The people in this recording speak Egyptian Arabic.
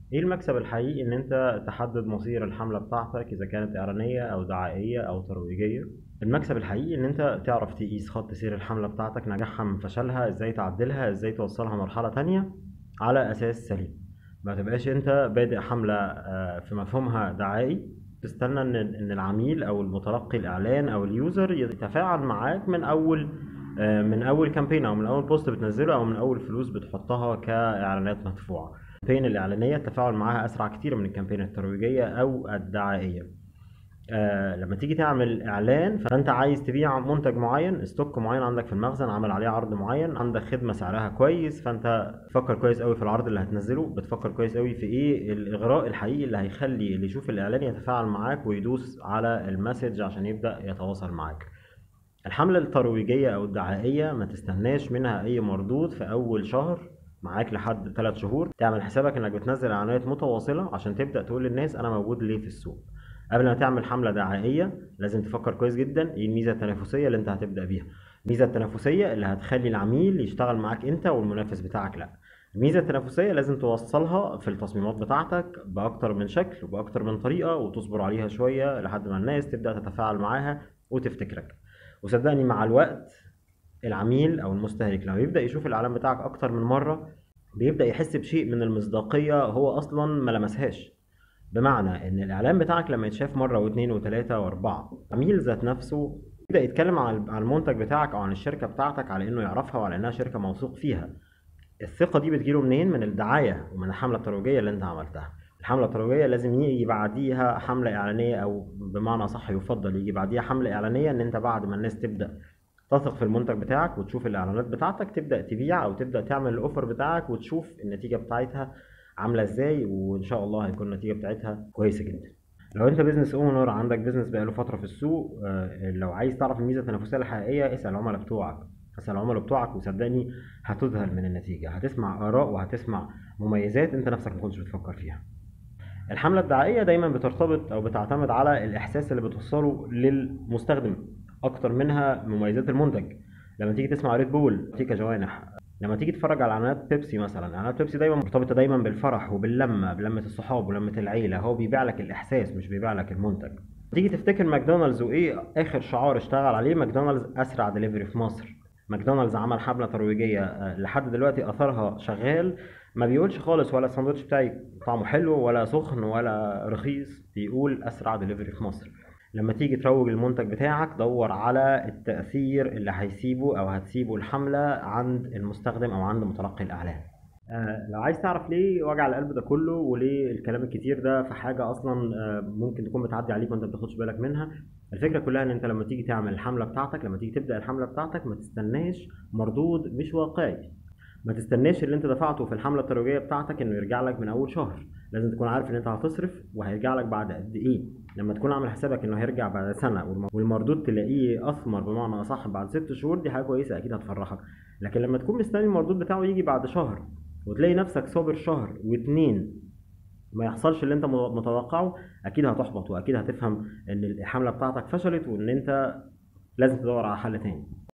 ايه المكسب الحقيقي ان انت تحدد مصير الحملة بتاعتك اذا كانت اعلانية او دعائية او ترويجية المكسب الحقيقي ان انت تعرف تقيس خط سير الحملة بتاعتك نجاحها من فشلها ازاي تعدلها ازاي توصلها مرحلة تانية على اساس سليم ما تبقاش انت بادئ حملة آه، في مفهومها دعائي تستنى ان ان العميل او المتلقي الاعلان او اليوزر يتفاعل معاك من اول آه، من اول كامبين او من اول بوست بتنزله او من اول فلوس بتحطها كاعلانات مدفوعه الكامبين الاعلانيه التفاعل معاها اسرع كتير من الكامبين الترويجيه او الدعائيه آه لما تيجي تعمل اعلان فانت عايز تبيع منتج معين ستوك معين عندك في المخزن عامل عليه عرض معين عندك خدمه سعرها كويس فانت بتفكر كويس قوي في العرض اللي هتنزله بتفكر كويس قوي في ايه الاغراء الحقيقي اللي هيخلي اللي يشوف الاعلان يتفاعل معاك ويدوس على المسج عشان يبدا يتواصل معاك الحملة الترويجية أو الدعائية ما تستناش منها أي مردود في أول شهر معاك لحد ثلاث شهور تعمل حسابك إنك بتنزل إعلانات متواصلة عشان تبدأ تقول للناس أنا موجود ليه في السوق قبل ما تعمل حملة دعائية لازم تفكر كويس جدا ايه الميزة التنافسية اللي انت هتبدأ بيها الميزة التنافسية اللي هتخلي العميل يشتغل معاك انت والمنافس بتاعك لا الميزة التنافسية لازم توصلها في التصميمات بتاعتك بأكتر من شكل وبأكتر من طريقة وتصبر عليها شوية لحد ما الناس تبدأ تتفاعل معاها وتفتكرك وصدقني مع الوقت العميل او المستهلك لما يبدا يشوف الاعلان بتاعك اكتر من مره بيبدا يحس بشيء من المصداقيه هو اصلا ما لمسهاش بمعنى ان الاعلان بتاعك لما يتشاف مره واثنين وثلاثه واربعه العميل ذات نفسه يبدا يتكلم عن عن المنتج بتاعك او عن الشركه بتاعتك على انه يعرفها وعلى انها شركه موثوق فيها الثقه دي بتجيله منين من الدعايه ومن الحمله الترويجيه اللي انت عملتها الحملة الترويجية لازم يجي بعديها حملة إعلانية أو بمعنى صح يفضل يجي بعديها حملة إعلانية إن أنت بعد ما الناس تبدأ تثق في المنتج بتاعك وتشوف الإعلانات بتاعتك تبدأ تبيع أو تبدأ تعمل الأوفر بتاعك وتشوف النتيجة بتاعتها عاملة إزاي وإن شاء الله هيكون النتيجة بتاعتها كويسة جدا. لو انت بزنس اونر عندك بزنس بقاله فتره في السوق آه، لو عايز تعرف الميزه التنافسيه الحقيقيه اسال العملاء بتوعك اسال العملاء بتوعك وصدقني هتذهل من النتيجه هتسمع اراء وهتسمع مميزات انت نفسك ما كنتش بتفكر فيها الحملة الدعائية دايما بترتبط أو بتعتمد على الإحساس اللي بتوصله للمستخدم أكتر منها مميزات المنتج لما تيجي تسمع ريد بول تيكا جوانح لما تيجي تتفرج على اعلانات بيبسي مثلا اعلانات بيبسي دايما مرتبطه دايما بالفرح وباللمه بلمه الصحاب ولمه العيله هو بيبيع لك الاحساس مش بيبيع لك المنتج تيجي تفتكر ماكدونالدز وايه اخر شعار اشتغل عليه ماكدونالدز اسرع دليفري في مصر ماكدونالدز عمل حمله ترويجيه آه، لحد دلوقتي اثرها شغال ما بيقولش خالص ولا الساندوتش بتاعي طعمه حلو ولا سخن ولا رخيص بيقول اسرع دليفري في مصر لما تيجي تروج المنتج بتاعك دور على التأثير اللي هيسيبه او هتسيبه الحملة عند المستخدم او عند متلقي الاعلان آه لو عايز تعرف ليه وجع القلب ده كله وليه الكلام الكتير ده في حاجة أصلا آه ممكن تكون بتعدي عليك وأنت بتاخدش بالك منها الفكرة كلها إن أنت لما تيجي تعمل الحملة بتاعتك لما تيجي تبدأ الحملة بتاعتك ما تستناش مردود مش واقعي ما تستناش اللي انت دفعته في الحمله الترويجيه بتاعتك انه يرجع لك من اول شهر لازم تكون عارف ان انت هتصرف وهيرجع لك بعد قد ايه لما تكون عامل حسابك انه هيرجع بعد سنه والمردود تلاقيه اثمر بمعنى اصح بعد ست شهور دي حاجه كويسه اكيد هتفرحك لكن لما تكون مستني المردود بتاعه يجي بعد شهر وتلاقي نفسك صابر شهر واتنين ما يحصلش اللي انت متوقعه اكيد هتحبط واكيد هتفهم ان الحمله بتاعتك فشلت وان انت لازم تدور على حل تاني